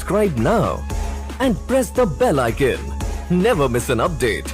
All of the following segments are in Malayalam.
subscribe now and press the bell icon. Never miss an update.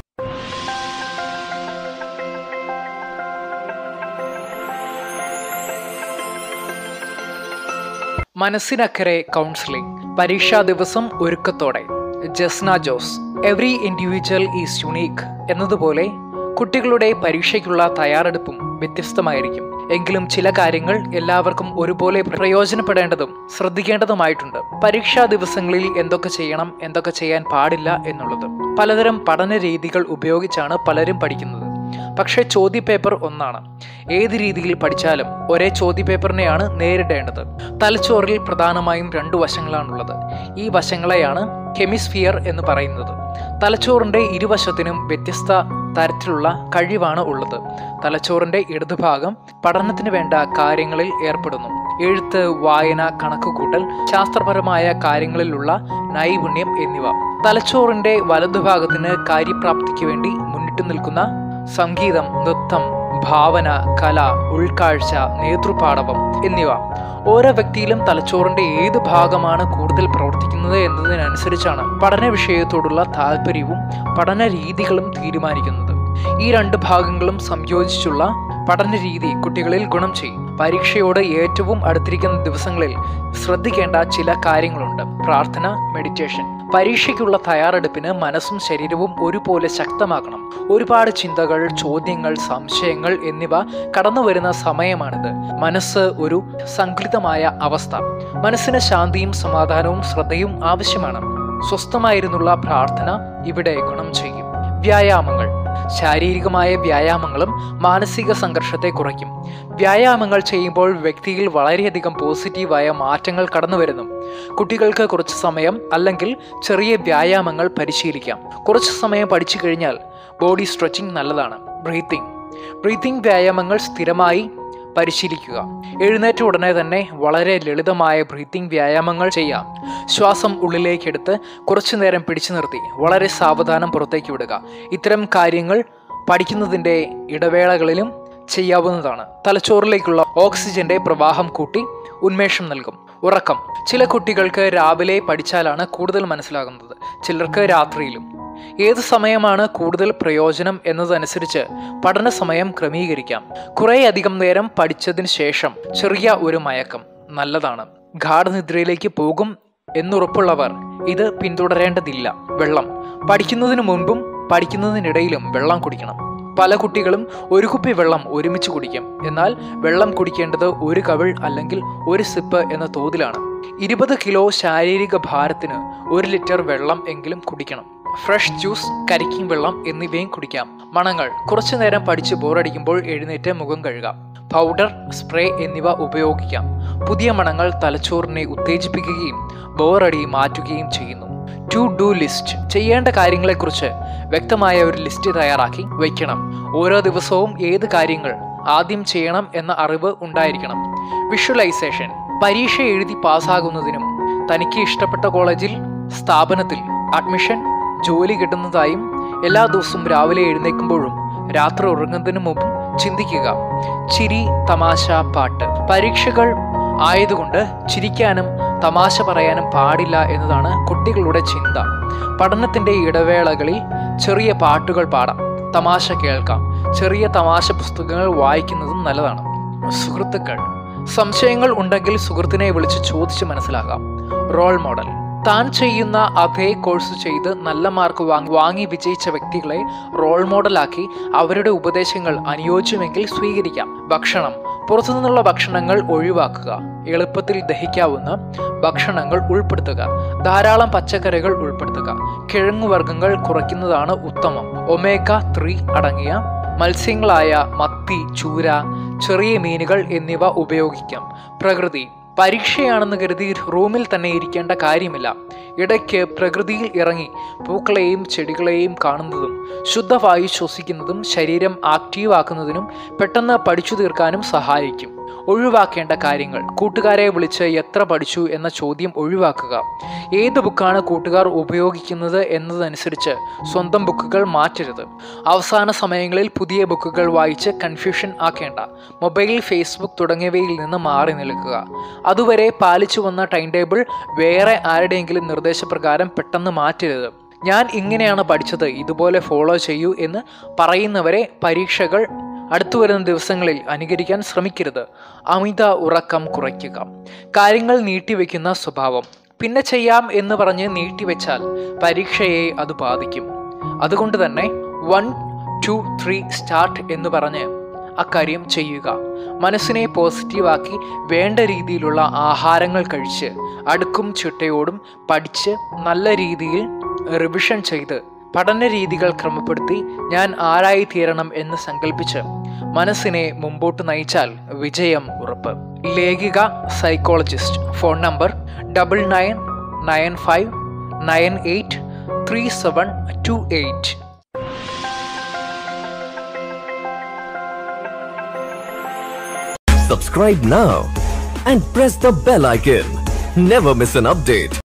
മനസ്സിനക്കരെ കൗൺസിലിംഗ് പരീക്ഷാ ദിവസം ഒരുക്കത്തോടെ Jasna Jose every individual is unique എന്നതുപോലെ കുട്ടികളുടെ പരീക്ഷയ്ക്കുള്ള തയ്യാറെടുപ്പും വ്യത്യസ്തമായിരിക്കും എങ്കിലും ചില കാര്യങ്ങൾ എല്ലാവർക്കും ഒരുപോലെ പ്രയോജനപ്പെടേണ്ടതും ശ്രദ്ധിക്കേണ്ടതുമായിട്ടുണ്ട് പരീക്ഷാ ദിവസങ്ങളിൽ എന്തൊക്കെ ചെയ്യണം എന്തൊക്കെ ചെയ്യാൻ പാടില്ല എന്നുള്ളത് പലതരം പഠന രീതികൾ ഉപയോഗിച്ചാണ് പലരും പഠിക്കുന്നത് പക്ഷേ ചോദ്യപേപ്പർ ഒന്നാണ് ഏത് രീതിയിൽ പഠിച്ചാലും ഒരേ ചോദ്യപേപ്പറിനെയാണ് നേരിടേണ്ടത് തലച്ചോറിൽ പ്രധാനമായും രണ്ടു വശങ്ങളാണുള്ളത് ഈ വശങ്ങളെയാണ് ഹെമിസ്ഫിയർ എന്ന് പറയുന്നത് തലച്ചോറിന്റെ ഇരുവശത്തിനും വ്യത്യസ്ത തരത്തിലുള്ള കഴിവാണ് ഉള്ളത് തലച്ചോറിന്റെ ഇടതുഭാഗം പഠനത്തിന് വേണ്ട കാര്യങ്ങളിൽ ഏർപ്പെടുന്നു എഴുത്ത് വായന കണക്കുകൂട്ടൽ ശാസ്ത്രപരമായ കാര്യങ്ങളിലുള്ള നൈപുണ്യം എന്നിവ തലച്ചോറിന്റെ വലതുഭാഗത്തിന് കാര്യപ്രാപ്തിക്ക് വേണ്ടി മുന്നിട്ട് നിൽക്കുന്ന സംഗീതം നൃത്തം ഭാവന കല ഉൾക്കാഴ്ച നേതൃപാടവം എന്നിവ ഓരോ വ്യക്തിയിലും തലച്ചോറിന്റെ ഏത് ഭാഗമാണ് കൂടുതൽ പ്രവർത്തിക്കുന്നത് എന്നതിനനുസരിച്ചാണ് പഠന വിഷയത്തോടുള്ള താല്പര്യവും പഠന രീതികളും തീരുമാനിക്കുന്നത് ഈ രണ്ട് ഭാഗങ്ങളും സംയോജിച്ചുള്ള പഠന രീതി കുട്ടികളിൽ ഗുണം ചെയ്യും പരീക്ഷയോട് ഏറ്റവും അടുത്തിരിക്കുന്ന ദിവസങ്ങളിൽ ശ്രദ്ധിക്കേണ്ട ചില കാര്യങ്ങളുണ്ട് പ്രാർത്ഥന മെഡിറ്റേഷൻ പരീക്ഷയ്ക്കുള്ള തയ്യാറെടുപ്പിന് മനസ്സും ശരീരവും ഒരുപോലെ ശക്തമാക്കണം ഒരുപാട് ചിന്തകൾ ചോദ്യങ്ങൾ സംശയങ്ങൾ എന്നിവ കടന്നു വരുന്ന സമയമാണിത് മനസ്സ് ഒരു സങ്കുലിതമായ അവസ്ഥ മനസ്സിന് ശാന്തിയും സമാധാനവും ശ്രദ്ധയും ആവശ്യമാണ് സ്വസ്ഥമായിരുന്നുള്ള പ്രാർത്ഥന ഇവിടെ ഗുണം ചെയ്യും വ്യായാമങ്ങൾ ശാരീരികമായ വ്യായാമങ്ങളും മാനസിക സംഘർഷത്തെ കുറയ്ക്കും വ്യായാമങ്ങൾ ചെയ്യുമ്പോൾ വ്യക്തിയിൽ വളരെയധികം പോസിറ്റീവായ മാറ്റങ്ങൾ കടന്നു വരുന്നു കുട്ടികൾക്ക് കുറച്ച് സമയം അല്ലെങ്കിൽ ചെറിയ വ്യായാമങ്ങൾ പരിശീലിക്കാം കുറച്ച് സമയം പഠിച്ചു കഴിഞ്ഞാൽ ബോഡി സ്ട്രെച്ചിങ് നല്ലതാണ് ബ്രീത്തിങ് ബ്രീത്തിങ് വ്യായാമങ്ങൾ സ്ഥിരമായി പരിശീലിക്കുക എഴുന്നേറ്റ ഉടനെ തന്നെ വളരെ ലളിതമായ ബ്രീത്തിങ് വ്യായാമങ്ങൾ ചെയ്യാം ശ്വാസം ഉള്ളിലേക്കെടുത്ത് കുറച്ചു നേരം പിടിച്ചു നിർത്തി വളരെ സാവധാനം പുറത്തേക്ക് വിടുക ഇത്തരം കാര്യങ്ങൾ പഠിക്കുന്നതിൻ്റെ ഇടവേളകളിലും ചെയ്യാവുന്നതാണ് തലച്ചോറിലേക്കുള്ള ഓക്സിജന്റെ പ്രവാഹം കൂട്ടി ഉന്മേഷം നൽകും ഉറക്കം ചില കുട്ടികൾക്ക് രാവിലെ പഠിച്ചാലാണ് കൂടുതൽ മനസ്സിലാകുന്നത് ചിലർക്ക് രാത്രിയിലും ഏത് സമയമാണ് കൂടുതൽ പ്രയോജനം എന്നതനുസരിച്ച് പഠന സമയം ക്രമീകരിക്കാം കുറേയധികം നേരം പഠിച്ചതിന് ശേഷം ചെറിയ ഒരു മയക്കം നല്ലതാണ് ഗാഠനിദ്രയിലേക്ക് പോകും എന്നുറപ്പുള്ളവർ ഇത് പിന്തുടരേണ്ടതില്ല വെള്ളം പഠിക്കുന്നതിന് മുൻപും പഠിക്കുന്നതിനിടയിലും വെള്ളം കുടിക്കണം പല കുട്ടികളും ഒരു കുപ്പി വെള്ളം ഒരുമിച്ച് കുടിക്കും എന്നാൽ വെള്ളം കുടിക്കേണ്ടത് ഒരു കവിൾ അല്ലെങ്കിൽ ഒരു സിപ്പ് എന്ന തോതിലാണ് ഇരുപത് കിലോ ശാരീരിക ഭാരത്തിന് ഒരു ലിറ്റർ വെള്ളം എങ്കിലും കുടിക്കണം ഫ്രഷ് ജ്യൂസ് കരിക്കിൻ വെള്ളം എന്നിവയും കുടിക്കാം മണങ്ങൾ കുറച്ചു നേരം പഠിച്ച് ബോറടിക്കുമ്പോൾ എഴുന്നേറ്റ് മുഖം കഴുകാം പൗഡർ സ്പ്രേ എന്നിവ ഉപയോഗിക്കാം പുതിയ മണങ്ങൾ തലച്ചോറിനെ ഉത്തേജിപ്പിക്കുകയും ബോറടി മാറ്റുകയും ചെയ്യുന്നു ടു ഡു ലിസ്റ്റ് ചെയ്യേണ്ട കാര്യങ്ങളെക്കുറിച്ച് വ്യക്തമായ ഒരു ലിസ്റ്റ് തയ്യാറാക്കി വയ്ക്കണം ഓരോ ദിവസവും ഏത് കാര്യങ്ങൾ ആദ്യം ചെയ്യണം എന്ന അറിവ് ഉണ്ടായിരിക്കണം വിഷ്വലൈസേഷൻ പരീക്ഷ എഴുതി പാസ്സാകുന്നതിനും തനിക്ക് ഇഷ്ടപ്പെട്ട കോളേജിൽ സ്ഥാപനത്തിൽ അഡ്മിഷൻ ജോലി കിട്ടുന്നതായും എല്ലാ ദിവസവും രാവിലെ എഴുന്നേൽക്കുമ്പോഴും രാത്രി ഉറങ്ങുന്നതിന് മുമ്പ് ചിന്തിക്കുക ചിരി തമാശ പാട്ട് പരീക്ഷകൾ ആയതുകൊണ്ട് ചിരിക്കാനും തമാശ പറയാനും പാടില്ല എന്നതാണ് കുട്ടികളുടെ ചിന്ത പഠനത്തിന്റെ ഇടവേളകളിൽ ചെറിയ പാട്ടുകൾ പാടാം തമാശ കേൾക്കാം ചെറിയ തമാശ പുസ്തകങ്ങൾ വായിക്കുന്നതും നല്ലതാണ് സുഹൃത്തുക്കൾ സംശയങ്ങൾ ഉണ്ടെങ്കിൽ സുഹൃത്തിനെ വിളിച്ച് ചോദിച്ച് മനസ്സിലാക്കാം റോൾ മോഡൽ താൻ ചെയ്യുന്ന അതേ കോഴ്സ് ചെയ്ത് നല്ല മാർക്ക് വാങ്ങി വാങ്ങി വിജയിച്ച വ്യക്തികളെ റോൾ മോഡലാക്കി അവരുടെ ഉപദേശങ്ങൾ അനുയോജ്യമെങ്കിൽ സ്വീകരിക്കാം ഭക്ഷണം പുറത്തുനിന്നുള്ള ഭക്ഷണങ്ങൾ ഒഴിവാക്കുക എളുപ്പത്തിൽ ദഹിക്കാവുന്ന ഭക്ഷണങ്ങൾ ഉൾപ്പെടുത്തുക ധാരാളം പച്ചക്കറികൾ ഉൾപ്പെടുത്തുക കിഴങ്ങുവർഗ്ഗങ്ങൾ കുറയ്ക്കുന്നതാണ് ഉത്തമം ഒമേഗ ത്രീ അടങ്ങിയ മത്സ്യങ്ങളായ മത്തി ചൂര ചെറിയ മീനുകൾ എന്നിവ ഉപയോഗിക്കാം പ്രകൃതി പരീക്ഷയാണെന്ന് കരുതി റൂമിൽ തന്നെ ഇരിക്കേണ്ട കാര്യമില്ല ഇടയ്ക്ക് പ്രകൃതിയിൽ ഇറങ്ങി പൂക്കളെയും ചെടികളെയും കാണുന്നതും ശുദ്ധവായു ശ്വസിക്കുന്നതും ശരീരം ആക്റ്റീവ് ആക്കുന്നതിനും പെട്ടെന്ന് പഠിച്ചു തീർക്കാനും സഹായിക്കും ഒഴിവാക്കേണ്ട കാര്യങ്ങൾ കൂട്ടുകാരെ വിളിച്ച് എത്ര പഠിച്ചു എന്ന ചോദ്യം ഒഴിവാക്കുക ഏത് ബുക്കാണ് കൂട്ടുകാർ ഉപയോഗിക്കുന്നത് എന്നതനുസരിച്ച് സ്വന്തം ബുക്കുകൾ മാറ്റരുത് അവസാന സമയങ്ങളിൽ പുതിയ ബുക്കുകൾ വായിച്ച് കൺഫ്യൂഷൻ ആക്കേണ്ട മൊബൈൽ ഫേസ്ബുക്ക് തുടങ്ങിയവയിൽ നിന്ന് മാറി നിൽക്കുക അതുവരെ പാലിച്ചു വന്ന ടൈം ടേബിൾ വേറെ ആരുടെയെങ്കിലും നിർദ്ദേശപ്രകാരം പെട്ടെന്ന് മാറ്റരുത് ഞാൻ ഇങ്ങനെയാണ് പഠിച്ചത് ഇതുപോലെ ഫോളോ ചെയ്യൂ എന്ന് പറയുന്നവരെ പരീക്ഷകൾ അടുത്തു വരുന്ന ദിവസങ്ങളിൽ അനുകരിക്കാൻ ശ്രമിക്കരുത് അമിത ഉറക്കം കുറയ്ക്കുക കാര്യങ്ങൾ നീട്ടിവെക്കുന്ന സ്വഭാവം പിന്നെ ചെയ്യാം എന്ന് പറഞ്ഞ് നീട്ടിവെച്ചാൽ പരീക്ഷയെ അത് ബാധിക്കും അതുകൊണ്ട് തന്നെ വൺ ടു ത്രീ സ്റ്റാർട്ട് എന്ന് പറഞ്ഞ് അക്കാര്യം ചെയ്യുക മനസ്സിനെ പോസിറ്റീവാക്കി വേണ്ട രീതിയിലുള്ള ആഹാരങ്ങൾ കഴിച്ച് അടുക്കും ചിട്ടയോടും പഠിച്ച് നല്ല രീതിയിൽ റിവിഷൻ ചെയ്ത് പഠന രീതികൾ ക്രമപ്പെടുത്തി ഞാൻ ആരായി തീരണം എന്ന് സങ്കല്പിച്ച് മനസ്സിനെ മുമ്പോട്ട് നയിച്ചാൽ വിജയം ഉറപ്പ് ലേഖിക psychologist phone number double nine nine five nine eight three seven two eight Subscribe now and press the bell icon. Never miss an update.